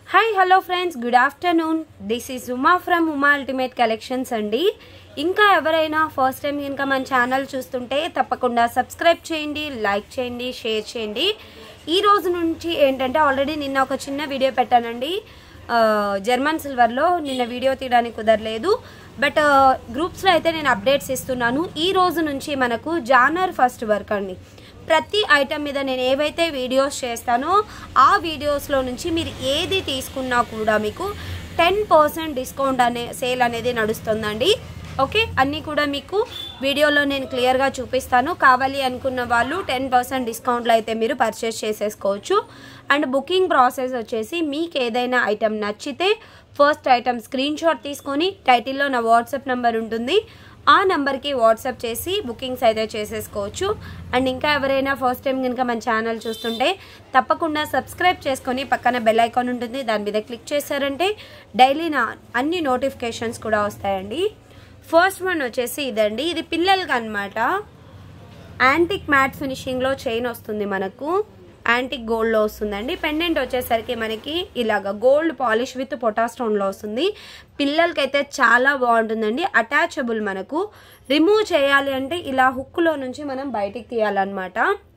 hi hello friends good afternoon this is Uma from Uma ultimate collections అండి ఇంకా ఎవరైనా first time కనుక మన ఛానల్ చూస్తుంటే తప్పకుండా సబ్స్క్రైబ్ చేయండి లైక్ చేయండి షేర్ చేయండి ఈ రోజు నుంచి ఏంటంటే ఆల్రెడీ నిన్న ఒక చిన్న వీడియో పెట్టానండి ఆ, జర్మన్ సిల్వర్లో నిన్న వీడియో తీయడానికి కుదరలేదు బట్ గ్రూప్స్లో అయితే నేను అప్డేట్స్ ఇస్తున్నాను ఈ రోజు నుంచి మనకు జానర్ ఫస్ట్ వర్క్ అండి ప్రతి ఐటమ్ మీద నేను ఏవైతే వీడియోస్ చేస్తానో ఆ వీడియోస్లో నుంచి మీరు ఏది తీసుకున్నా కూడా మీకు టెన్ పర్సెంట్ డిస్కౌంట్ అనే సేల్ అనేది నడుస్తుందండి ఓకే అన్నీ కూడా మీకు వీడియోలో నేను క్లియర్గా చూపిస్తాను కావాలి అనుకున్న వాళ్ళు టెన్ పర్సెంట్ డిస్కౌంట్లో అయితే మీరు పర్చేస్ చేసేసుకోవచ్చు అండ్ బుకింగ్ ప్రాసెస్ వచ్చేసి మీకు ఏదైనా ఐటెం నచ్చితే ఫస్ట్ ఐటమ్ స్క్రీన్ షాట్ తీసుకొని టైటిల్లో నా వాట్సాప్ నెంబర్ ఉంటుంది ఆ నెంబర్కి వాట్సాప్ చేసి బుకింగ్స్ అయితే చేసేసుకోవచ్చు అండ్ ఇంకా ఎవరైనా ఫస్ట్ టైం కనుక మన ఛానల్ చూస్తుంటే తప్పకుండా సబ్స్క్రైబ్ చేసుకొని పక్కన బెల్ ఐకాన్ ఉంటుంది దాని మీద క్లిక్ చేశారంటే డైలీ నా అన్ని నోటిఫికేషన్స్ కూడా వస్తాయండి ఫస్ట్ వన్ వచ్చేసి ఇదండి ఇది పిల్లలకి అనమాట యాంటిక్ మ్యాట్ ఫినిషింగ్లో చైన్ వస్తుంది మనకు యాంటిక్ గోల్డ్లో వస్తుందండి పెండెంట్ వచ్చేసరికి మనకి ఇలాగ గోల్డ్ పాలిష్ విత్ పొటా స్టోన్లో వస్తుంది పిల్లలకైతే చాలా బాగుంటుందండి అటాచబుల్ మనకు రిమూవ్ చేయాలి అంటే ఇలా హుక్లో నుంచి మనం బయటికి తీయాలన్నమాట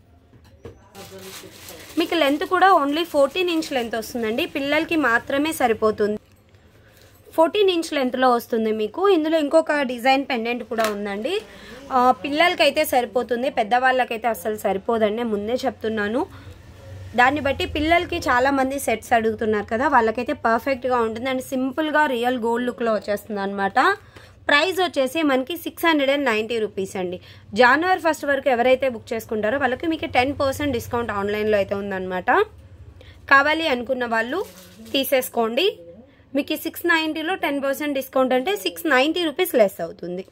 మీకు లెంత్ కూడా ఓన్లీ ఫోర్టీన్ ఇంచ్ లెంత్ వస్తుందండి పిల్లలకి మాత్రమే సరిపోతుంది ఫోర్టీన్ ఇంచ్ లెంత్లో వస్తుంది మీకు ఇందులో ఇంకొక డిజైన్ పెండెంట్ కూడా ఉందండి ఆ, పిల్లలకైతే సరిపోతుంది పెద్దవాళ్ళకైతే అస్సలు సరిపోదండి ముందే చెప్తున్నాను దాన్ని బట్టి పిల్లలకి చాలా మంది సెట్స్ అడుగుతున్నారు కదా వాళ్ళకైతే పర్ఫెక్ట్గా ఉంటుంది అండ్ సింపుల్గా రియల్ గోల్డ్ లుక్లో వచ్చేస్తుంది అనమాట ప్రైస్ వచ్చేసి మనకి six hundred and ninety rupees అండి జనవరి ఫస్ట్ వరకు ఎవరైతే బుక్ చేసుకుంటారో వాళ్ళకి మీకు టెన్ పర్సెంట్ డిస్కౌంట్ ఆన్లైన్లో అయితే ఉందన్నమాట కావాలి అనుకున్న వాళ్ళు తీసేసుకోండి మీకు సిక్స్ నైంటీలో టెన్ పర్సెంట్ డిస్కౌంట్ అంటే సిక్స్ నైంటీ రూపీస్ లెస్ అవుతుంది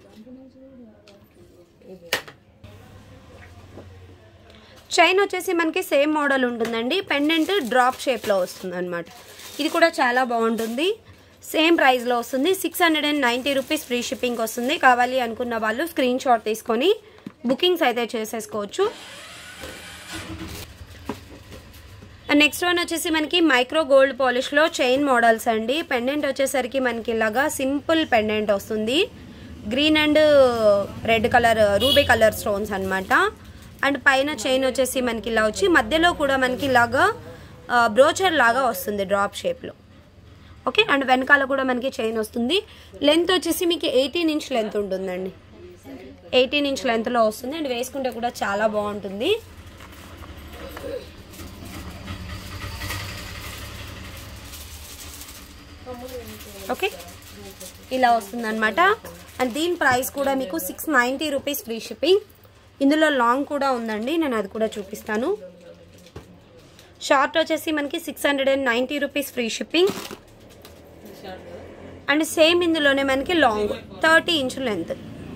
చైన్ వచ్చేసి మనకి సేమ్ మోడల్ ఉంటుందండి పెండెంట్ డ్రాప్ షేప్లో వస్తుంది అనమాట ఇది కూడా చాలా బాగుంటుంది సేమ్ ప్రైస్లో వస్తుంది six hundred and ninety rupees free shipping వస్తుంది కావాలి అనుకున్న వాళ్ళు స్క్రీన్ షాట్ తీసుకొని బుకింగ్స్ అయితే చేసేసుకోవచ్చు అండ్ నెక్స్ట్ వన్ వచ్చేసి మనకి మైక్రో గోల్డ్ పాలిష్లో చైన్ మోడల్స్ అండి పెండెంట్ వచ్చేసరికి మనకి ఇలాగా సింపుల్ పెండెంట్ వస్తుంది green and red colour ruby colour stones అన్నమాట అండ్ పైన చైన్ వచ్చేసి మనకి ఇలా వచ్చి మధ్యలో కూడా మనకి ఇలాగా బ్రోచర్ లాగా వస్తుంది డ్రాప్ షేప్లో ఓకే అండ్ వెనకాల కూడా మనకి చైన్ వస్తుంది లెంత్ వచ్చేసి మీకు ఎయిటీన్ ఇంచ్ లెంత్ ఉంటుందండి ఎయిటీన్ ఇంచ్ లెంత్లో వస్తుంది అండ్ వేసుకుంటే కూడా చాలా బాగుంటుంది ఓకే ఇలా వస్తుంది అనమాట అండ్ దీని ప్రైస్ కూడా మీకు six ninety rupees free shipping ఇందులో లాంగ్ కూడా ఉందండి నేను అది కూడా చూపిస్తాను షార్ట్ వచ్చేసి మనకి six hundred and ninety rupees free shipping and same ఇందులోనే మనకి long thirty inch length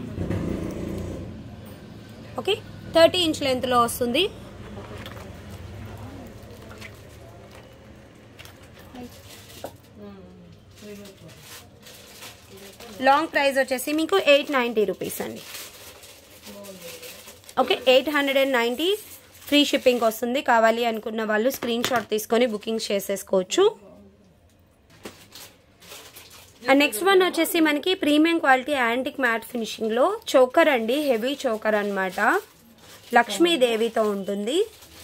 okay thirty inch లెంత్లో వస్తుంది లాంగ్ ప్రైస్ వచ్చేసి మీకు ఎయిట్ నైంటీ రూపీస్ అండి okay eight hundred and ninety free shipping వస్తుంది కావాలి అనుకున్న వాళ్ళు స్క్రీన్ షాట్ తీసుకొని బుకింగ్ చేసేసుకోవచ్చు అండ్ నెక్స్ట్ వన్ వచ్చేసి మనకి ప్రీమియం క్వాలిటీ యాంటిక్ మ్యాట్ ఫినిషింగ్లో చోకర్ అండి హెవీ చోకర్ అనమాట లక్ష్మీదేవితో ఉంటుంది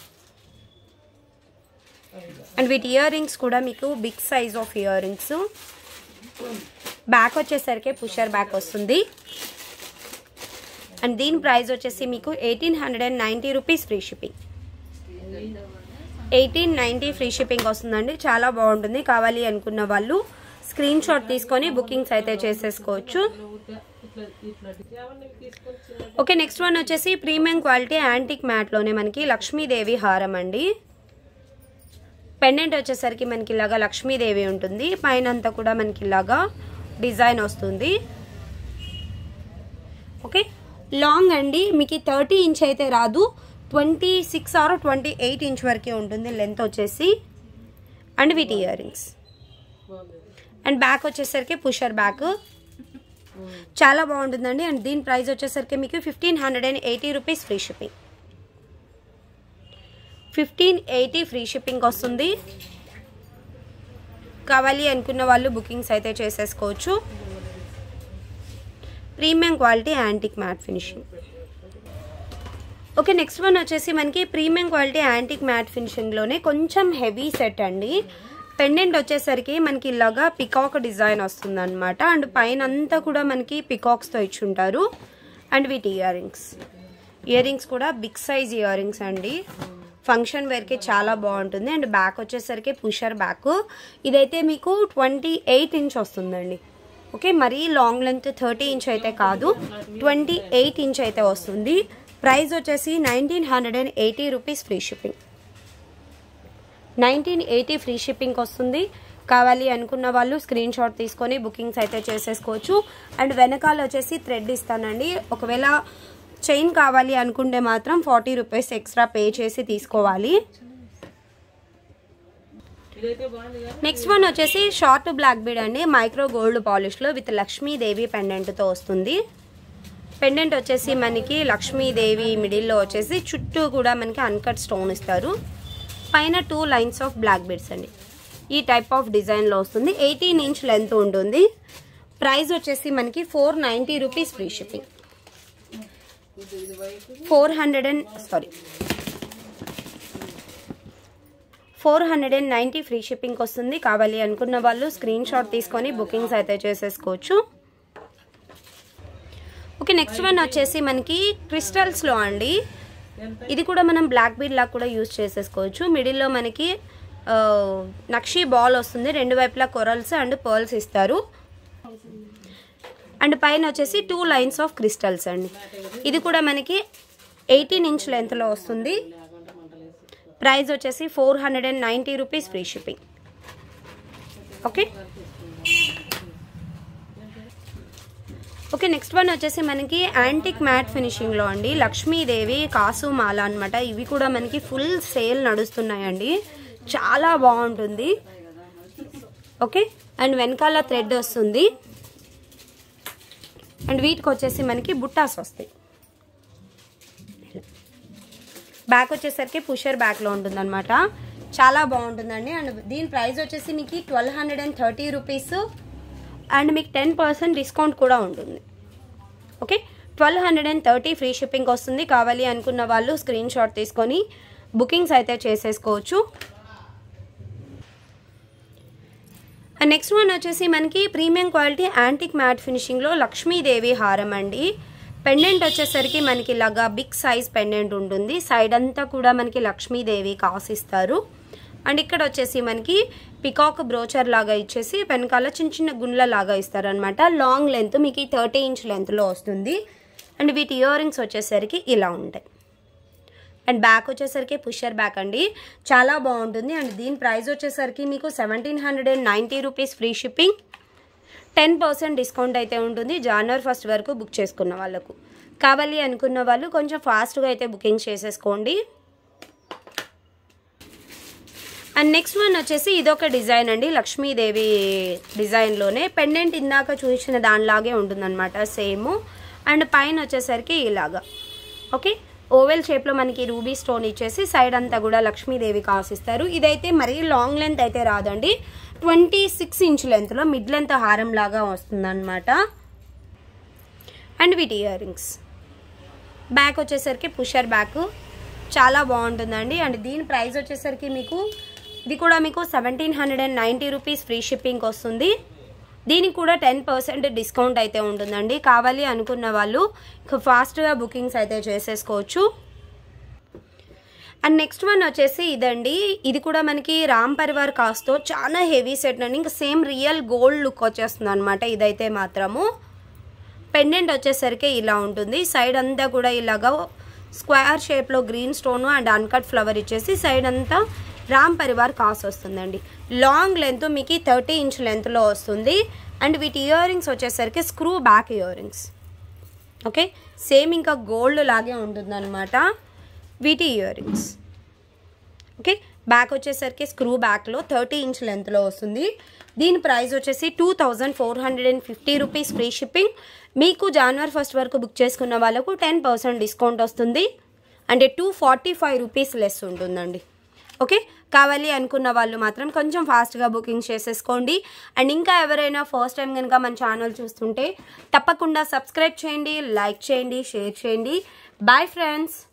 అండ్ వీటి ఇయర్ రింగ్స్ కూడా మీకు big size of ear rings back వచ్చేసరికి పుషర్ బ్యాక్ వస్తుంది అండ్ దీని ప్రైస్ వచ్చేసి మీకు eighteen hundred and ninety rupees free shipping eighteen ninety free shipping వస్తుందండి చాలా బాగుంటుంది కావాలి అనుకున్న వాళ్ళు స్క్రీన్ షాట్ తీసుకొని బుకింగ్స్ అయితే చేసేసుకోవచ్చు ఓకే నెక్స్ట్ వన్ వచ్చేసి ప్రీమియం క్వాలిటీ యాంటిక్ మ్యాట్లోనే మనకి లక్ష్మీదేవి హారం అండి పెండెంట్ వచ్చేసరికి మనకి ఇలాగా లక్ష్మీదేవి ఉంటుంది పైన అంతా కూడా మనకి ఇలాగా డిజైన్ వస్తుంది ఓకే లాంగ్ అండి మీకు థర్టీ ఇంచ్ అయితే రాదు twenty six or twenty eight inch వరకే ఉంటుంది లెంత్ వచ్చేసి అండ్ వీటి ఇయర్ రింగ్స్ అండ్ బ్యాక్ వచ్చేసరికి పుషర్ బ్యాక్ చాలా బాగుంటుందండి అండ్ దీని ప్రైస్ వచ్చేసరికి మీకు fifteen hundred and eighty rupees free shipping fifteen eighty free shipping వస్తుంది కావాలి అనుకున్న వాళ్ళు బుకింగ్స్ అయితే చేసేసుకోవచ్చు premium quality antique matte finishing okay next one వచ్చేసి మనకి ప్రీమియం క్వాలిటీ యాంటిక్ మ్యాట్ ఫినిషింగ్లోనే కొంచెం హెవీ సెట్ అండి పెండెంట్ వచ్చేసరికి మనకి ఇలాగా పికాక్ డిజైన్ వస్తుంది అనమాట అండ్ పైన అంతా కూడా మనకి పికాక్స్తో ఇచ్చుంటారు అండ్ వీటి ఇయర్ రింగ్స్ ఇయర్ రింగ్స్ కూడా బిగ్ సైజ్ ఇయర్ రింగ్స్ అండి ఫంక్షన్ వేర్కి చాలా బాగుంటుంది అండ్ బ్యాక్ వచ్చేసరికి పుషర్ బ్యాక్ ఇదైతే మీకు ట్వంటీ ఎయిట్ ఇంచ్ వస్తుందండి ఓకే మరీ లాంగ్ లెంత్ థర్టీ ఇంచ్ అయితే కాదు ట్వంటీ ఎయిట్ ఇంచ్ అయితే వస్తుంది ప్రైస్ వచ్చేసి nineteen hundred and eighty rupees free shipping nineteen eighty free shipping వస్తుంది కావాలి అనుకున్న వాళ్ళు స్క్రీన్ షాట్ తీసుకొని బుకింగ్స్ అయితే చేసేసుకోవచ్చు అండ్ వెనకాల వచ్చేసి థ్రెడ్ ఇస్తానండి ఒకవేళ చైన్ కావాలి అనుకుంటే మాత్రం ఫార్టీ రూపీస్ ఎక్స్ట్రా పే చేసి తీసుకోవాలి నెక్స్ట్ వన్ వచ్చేసి షార్ట్ బ్లాక్ బీడ్ అండి మైక్రో గోల్డ్ పాలిష్లో విత్ లక్ష్మీదేవి పెండెంట్తో వస్తుంది పెండెంట్ వచ్చేసి మనకి లక్ష్మీదేవి మిడిల్లో వచ్చేసి చుట్టూ కూడా మనకి అన్కట్ స్టోన్ ఇస్తారు పైన two lines of black beads అండి ఈ టైప్ ఆఫ్ డిజైన్లో వస్తుంది ఎయిటీన్ ఇంచ్ లెంత్ ఉంటుంది ప్రైస్ వచ్చేసి మనకి four ninety rupees free shipping four hundred and sorry four hundred and ninety free shipping వస్తుంది కావాలి అనుకున్న వాళ్ళు స్క్రీన్ షాట్ తీసుకొని బుకింగ్స్ అయితే చేసేసుకోవచ్చు ఓకే నెక్స్ట్ వన్ వచ్చేసి మనకి క్రిస్టల్స్లో అండి ఇది కూడా మనం బ్లాక్ బీడ్ లాగా కూడా యూజ్ చేసేసుకోవచ్చు మిడిల్లో మనకి ఆ, నక్షి బాల్ వస్తుంది రెండు వైపులా కొరల్స్ అండ్ పర్ల్స్ ఇస్తారు అండ్ పైన వచ్చేసి టూ లైన్స్ ఆఫ్ క్రిస్టల్స్ అండి ఇది కూడా మనకి ఎయిటీన్ ఇంచ్ లెంత్లో వస్తుంది ప్రైస్ వచ్చేసి four hundred and ninety rupees free shipping okay okay next one వచ్చేసి మనకి యాంటిక్ మ్యాట్ ఫినిషింగ్లో అండి లక్ష్మీదేవి కాసు మాల అనమాట ఇవి కూడా మనకి ఫుల్ సేల్ నడుస్తున్నాయండి చాలా బాగుంటుంది ఓకే అండ్ వెనకాల థ్రెడ్ వస్తుంది అండ్ వీటికి వచ్చేసి మనకి బుట్టాస్ వస్తాయి బ్యాక్ వచ్చేసరికి పుషర్ బ్యాక్లో ఉంటుంది అనమాట చాలా బాగుంటుందండి అండ్ దీని ప్రైస్ వచ్చేసి మీకు twelve hundred and thirty rupees and మీకు టెన్ పర్సెంట్ డిస్కౌంట్ కూడా ఉంటుంది okay twelve hundred and thirty free shipping వస్తుంది కావాలి అనుకున్న వాళ్ళు స్క్రీన్ షాట్ తీసుకొని బుకింగ్స్ అయితే చేసేసుకోవచ్చు అండ్ నెక్స్ట్ వన్ వచ్చేసి మనకి ప్రీమియం క్వాలిటీ యాంటిక్ మ్యాట్ ఫినిషింగ్లో లక్ష్మీదేవి హారం అండి పెండెంట్ వచ్చేసరికి మనకి ఇలాగా బిగ్ సైజ్ పెండెంట్ ఉంటుంది సైడ్ అంతా కూడా మనకి లక్ష్మీదేవి కాసిస్తారు అండ్ ఇక్కడ వచ్చేసి మనకి పికాక్ బ్రోచర్ లాగా ఇచ్చేసి వెనకాల చిన్న చిన్న గుండ్ల లాగా ఇస్తారనమాట లాంగ్ లెంత్ మీకు థర్టీ ఇంచ్ లెంత్లో వస్తుంది అండ్ వీటి ఇయర్ రింగ్స్ వచ్చేసరికి ఇలా ఉంటాయి అండ్ బ్యాక్ వచ్చేసరికి పుషర్ బ్యాక్ అండి చాలా బాగుంటుంది అండ్ దీని ప్రైస్ వచ్చేసరికి మీకు seventeen hundred and ninety rupees free shipping ten percent discount అయితే ఉంటుంది జనవరి ఫస్ట్ వరకు బుక్ చేసుకున్న వాళ్ళకు కావాలి అనుకున్న వాళ్ళు కొంచెం ఫాస్ట్గా అయితే బుకింగ్ చేసేసుకోండి అండ్ నెక్స్ట్ వన్ వచ్చేసి ఇదొక డిజైన్ అండి లక్ష్మీదేవి డిజైన్లోనే పెండెంట్ ఇందాక చూసిన దానిలాగే ఉంటుందన్నమాట సేమ్ అండ్ పైన వచ్చేసరికి ఇలాగా ఓకే ఓవెల్ షేప్లో మనకి రూబీ స్టోన్ ఇచ్చేసి సైడ్ అంతా కూడా లక్ష్మీదేవి కాసిస్తారు ఇదైతే మరీ లాంగ్ లెంత్ అయితే రాదండి ట్వంటీ సిక్స్ ఇంచ్ లెంత్లో మిడ్ లెంత్ హారం లాగా వస్తుందన్నమాట అండ్ వీటి ఇయర్ రింగ్స్ బ్యాక్ వచ్చేసరికి పుషర్ బ్యాక్ చాలా బాగుంటుందండి అండ్ దీని ప్రైస్ వచ్చేసరికి మీకు ఇది కూడా మీకు seventeen hundred and ninety rupees free shipping వస్తుంది దీనికి కూడా టెన్ పర్సెంట్ డిస్కౌంట్ అయితే ఉంటుందండి కావాలి అనుకున్న వాళ్ళు ఫాస్ట్గా బుకింగ్స్ అయితే చేసేసుకోవచ్చు అండ్ నెక్స్ట్ వన్ వచ్చేసి ఇదండి ఇది కూడా మనకి రామ్ పరివార్ కాస్ట్తో చాలా హెవీ సెట్ అండి ఇంకా సేమ్ రియల్ గోల్డ్ లుక్ వచ్చేస్తుంది అనమాట ఇదైతే మాత్రము పెండెంట్ వచ్చేసరికి ఇలా ఉంటుంది సైడ్ అంతా కూడా ఇలాగా స్క్వేర్ షేప్లో green stone and uncut flower ఇచ్చేసి సైడ్ అంతా రామ్ పరివార్ కాస్ వస్తుందండి లాంగ్ లెంత్ మీకు థర్టీ ఇంచ్ లెంత్లో వస్తుంది అండ్ వీటి ఇయర్ రింగ్స్ వచ్చేసరికి screw back ear rings okay same ఇంకా గోల్డ్ లాగే ఉంటుందన్నమాట వీటి ఇయర్ రింగ్స్ ఓకే బ్యాక్ వచ్చేసరికి స్క్రూ బ్యాక్లో థర్టీ ఇంచ్ లెంత్లో వస్తుంది దీని ప్రైస్ వచ్చేసి two thousand four hundred and fifty rupees free shipping మీకు జనవరి ఫస్ట్ వరకు బుక్ చేసుకున్న వాళ్ళకు టెన్ పర్సెంట్ డిస్కౌంట్ వస్తుంది అంటే two forty five rupees less ఉంటుందండి ఓకే కావాలి అనుకున్న వాళ్ళు మాత్రం కొంచెం ఫాస్ట్గా బుకింగ్ చేసేసుకోండి అండ్ ఇంకా ఎవరైనా ఫస్ట్ టైం కనుక మన ఛానల్ చూస్తుంటే తప్పకుండా సబ్స్క్రైబ్ చేయండి లైక్ చేయండి షేర్ చేయండి బాయ్ ఫ్రెండ్స్